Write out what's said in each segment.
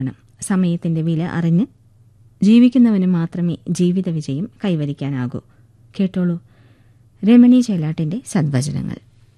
സമയത്തിന്റെ വില അറിഞ്ഞ് ജീവിക്കുന്നവന് മാത്രമേ ജീവിത വിജയം കൈവരിക്കാനാകൂ കേട്ടോളൂ രമണി ചേലാട്ടിന്റെ സദ്വചനങ്ങൾ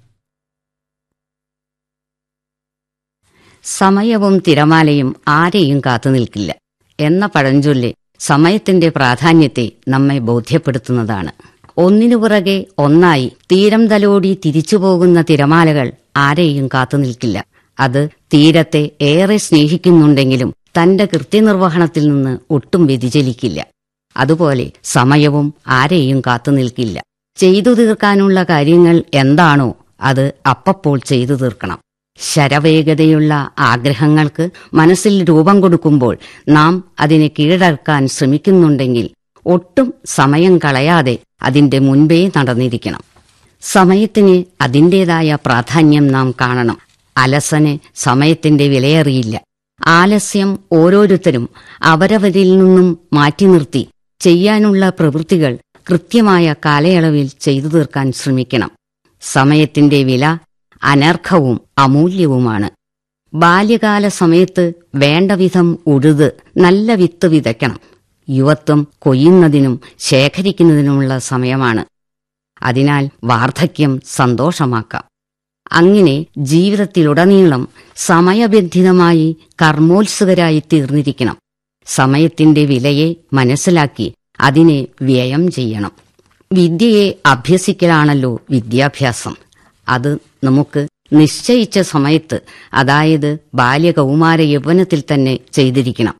സമയവും തിരമാലയും ആരെയും കാത്തുനിൽക്കില്ല എന്ന പഴഞ്ചൊല്ല് സമയത്തിന്റെ പ്രാധാന്യത്തെ നമ്മെ ബോധ്യപ്പെടുത്തുന്നതാണ് ഒന്നിനു പുറകെ ഒന്നായി തീരം തലോടി തിരിച്ചുപോകുന്ന തിരമാലകൾ ആരെയും കാത്തുനിൽക്കില്ല അത് തീരത്തെ ഏറെ സ്നേഹിക്കുന്നുണ്ടെങ്കിലും തന്റെ കൃത്യനിർവഹണത്തിൽ നിന്ന് ഒട്ടും വ്യതിചലിക്കില്ല അതുപോലെ സമയവും ആരെയും കാത്തുനിൽക്കില്ല ചെയ്തു തീർക്കാനുള്ള കാര്യങ്ങൾ എന്താണോ അത് അപ്പപ്പോൾ ചെയ്തു തീർക്കണം ശരവേഗതയുള്ള ആഗ്രഹങ്ങൾക്ക് മനസ്സിൽ രൂപം കൊടുക്കുമ്പോൾ നാം അതിനെ കീഴടക്കാൻ ശ്രമിക്കുന്നുണ്ടെങ്കിൽ ഒട്ടും സമയം കളയാതെ അതിന്റെ മുൻപേ നടന്നിരിക്കണം സമയത്തിന് അതിൻ്റെതായ പ്രാധാന്യം നാം കാണണം അലസന് സമയത്തിന്റെ വിലയറിയില്ല ആലസ്യം ഓരോരുത്തരും അവരവരിൽ നിന്നും മാറ്റി നിർത്തി ചെയ്യാനുള്ള പ്രവൃത്തികൾ കൃത്യമായ കാലയളവിൽ ചെയ്തു തീർക്കാൻ ശ്രമിക്കണം സമയത്തിന്റെ വില അനർഘവും അമൂല്യവുമാണ് ബാല്യകാല സമയത്ത് വേണ്ട വിധം ഉഴുത് നല്ല വിത്ത് വിതയ്ക്കണം യുവത്വം കൊയ്യുന്നതിനും ശേഖരിക്കുന്നതിനുമുള്ള സമയമാണ് അതിനാൽ വാർദ്ധക്യം സന്തോഷമാക്കാം അങ്ങനെ ജീവിതത്തിലുടനീളം സമയബന്ധിതമായി കർമ്മോത്സുകരായി തീർന്നിരിക്കണം സമയത്തിന്റെ വിലയെ മനസ്സിലാക്കി അതിനെ വ്യയം ചെയ്യണം വിദ്യയെ അഭ്യസിക്കലാണല്ലോ വിദ്യാഭ്യാസം അത് നമുക്ക് നിശ്ചയിച്ച സമയത്ത് അതായത് ബാല്യകൗമാര യൗവനത്തിൽ തന്നെ ചെയ്തിരിക്കണം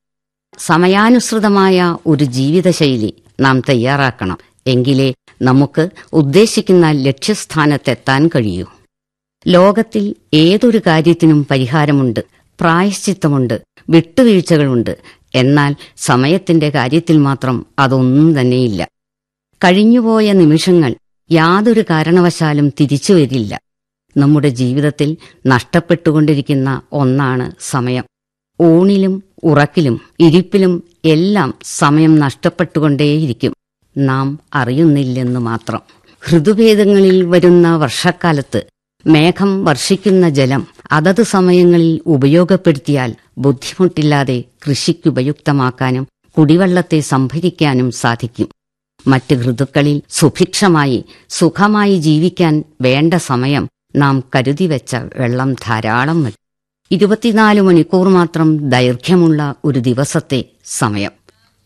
സമയാനുസൃതമായ ഒരു ജീവിതശൈലി നാം തയ്യാറാക്കണം എങ്കിലേ നമുക്ക് ഉദ്ദേശിക്കുന്ന ലക്ഷ്യസ്ഥാനത്തെത്താൻ കഴിയൂ ലോകത്തിൽ ഏതൊരു കാര്യത്തിനും പരിഹാരമുണ്ട് പ്രായശ്ചിത്തമുണ്ട് വിട്ടുവീഴ്ചകളുണ്ട് എന്നാൽ സമയത്തിന്റെ കാര്യത്തിൽ മാത്രം അതൊന്നും തന്നെയില്ല കഴിഞ്ഞുപോയ നിമിഷങ്ങൾ യാതൊരു കാരണവശാലും തിരിച്ചു വരില്ല നമ്മുടെ ജീവിതത്തിൽ നഷ്ടപ്പെട്ടുകൊണ്ടിരിക്കുന്ന ഒന്നാണ് സമയം ഊണിലും ഉറക്കിലും ഇരിപ്പിലും എല്ലാം സമയം നഷ്ടപ്പെട്ടുകൊണ്ടേയിരിക്കും നാം അറിയുന്നില്ലെന്ന് മാത്രം ഋതുഭേദങ്ങളിൽ വരുന്ന വർഷക്കാലത്ത് മേഘം വർഷിക്കുന്ന ജലം അതത് സമയങ്ങളിൽ ഉപയോഗപ്പെടുത്തിയാൽ ബുദ്ധിമുട്ടില്ലാതെ കൃഷിക്കുപയുക്തമാക്കാനും കുടിവെള്ളത്തെ സംഭരിക്കാനും സാധിക്കും മറ്റ് ഋതുക്കളിൽ സുഭിക്ഷമായി സുഖമായി ജീവിക്കാൻ വേണ്ട സമയം നാം കരുതിവെച്ച വെള്ളം ധാരാളം മതി ഇരുപത്തിനാല് മണിക്കൂർ മാത്രം ദൈർഘ്യമുള്ള ഒരു ദിവസത്തെ സമയം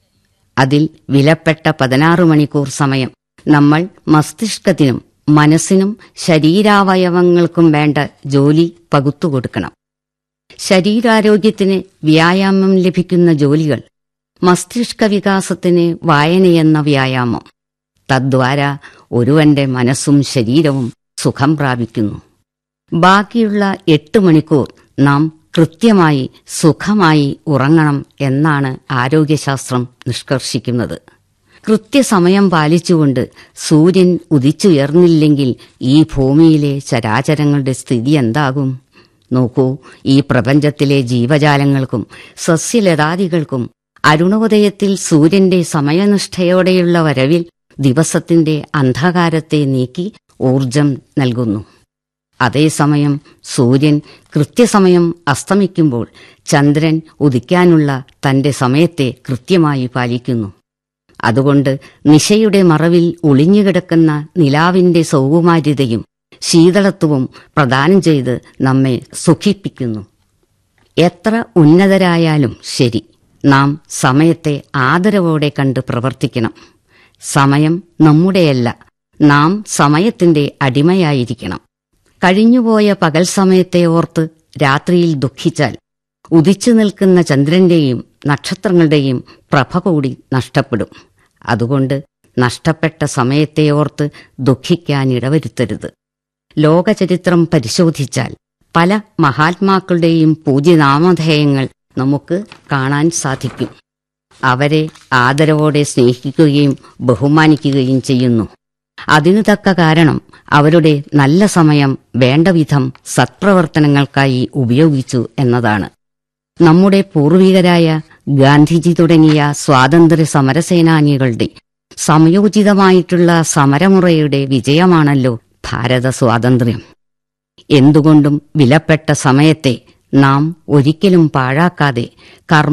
അതിൽ വിലപ്പെട്ട പതിനാറ് മണിക്കൂർ സമയം നമ്മൾ മസ്തിഷ്കത്തിനും മനസ്സിനും ശരീരാവയവങ്ങൾക്കും വേണ്ട ജോലി പകുത്തുകൊടുക്കണം ശരീരാരോഗ്യത്തിന് വ്യായാമം ലഭിക്കുന്ന ജോലികൾ മസ്തിഷ്ക വികാസത്തിന് വായനയെന്ന വ്യായാമം തദ്വാര ഒരുവന്റെ മനസ്സും ശരീരവും സുഖം പ്രാപിക്കുന്നു ബാക്കിയുള്ള എട്ട് മണിക്കൂർ നാം കൃത്യമായി സുഖമായി ഉറങ്ങണം എന്നാണ് ആരോഗ്യശാസ്ത്രം നിഷ്കർഷിക്കുന്നത് കൃത്യസമയം പാലിച്ചുകൊണ്ട് സൂര്യൻ ഉദിച്ചുയർന്നില്ലെങ്കിൽ ഈ ഭൂമിയിലെ ചരാചരങ്ങളുടെ സ്ഥിതി എന്താകും നോക്കൂ ഈ പ്രപഞ്ചത്തിലെ ജീവജാലങ്ങൾക്കും സസ്യലതാദികൾക്കും അരുണോദയത്തിൽ സൂര്യന്റെ സമയനിഷ്ഠയോടെയുള്ള വരവിൽ ദിവസത്തിന്റെ അന്ധകാരത്തെ നീക്കി ഊർജം നൽകുന്നു അതേസമയം സൂര്യൻ കൃത്യസമയം അസ്തമിക്കുമ്പോൾ ചന്ദ്രൻ ഉദിക്കാനുള്ള തന്റെ സമയത്തെ കൃത്യമായി പാലിക്കുന്നു അതുകൊണ്ട് നിശയുടെ മറവിൽ ഒളിഞ്ഞുകിടക്കുന്ന നിലാവിന്റെ സൗകുമാര്യതയും ശീതളത്വവും പ്രദാനം ചെയ്ത് നമ്മെ സുഖിപ്പിക്കുന്നു എത്ര ഉന്നതരായാലും ശരി നാം സമയത്തെ ആദരവോടെ കണ്ട് പ്രവർത്തിക്കണം സമയം നമ്മുടെയല്ല നാം സമയത്തിന്റെ അടിമയായിരിക്കണം കഴിഞ്ഞുപോയ പകൽ സമയത്തെ ഓർത്ത് രാത്രിയിൽ ദുഃഖിച്ചാൽ ഉദിച്ചു നിൽക്കുന്ന ചന്ദ്രന്റെയും നക്ഷത്രങ്ങളുടെയും പ്രഭ കൂടി നഷ്ടപ്പെടും അതുകൊണ്ട് നഷ്ടപ്പെട്ട സമയത്തെ ഓർത്ത് ദുഃഖിക്കാൻ ഇടവരുത്തരുത് ലോകചരിത്രം പരിശോധിച്ചാൽ പല മഹാത്മാക്കളുടെയും പൂജ്യനാമധേയങ്ങൾ നമുക്ക് കാണാൻ സാധിക്കും അവരെ ആദരവോടെ സ്നേഹിക്കുകയും ബഹുമാനിക്കുകയും ചെയ്യുന്നു അതിനു തക്ക കാരണം അവരുടെ നല്ല സമയം വേണ്ടവിധം സത്പ്രവർത്തനങ്ങൾക്കായി ഉപയോഗിച്ചു എന്നതാണ് നമ്മുടെ പൂർവികരായ ഗാന്ധിജി തുടങ്ങിയ സ്വാതന്ത്ര്യ സമരസേനാനികളുടെ സമയോചിതമായിട്ടുള്ള സമരമുറയുടെ വിജയമാണല്ലോ ഭാരത സ്വാതന്ത്ര്യം എന്തുകൊണ്ടും വിലപ്പെട്ട സമയത്തെ നാം ഒരിക്കലും പാഴാക്കാതെ കർമ്മ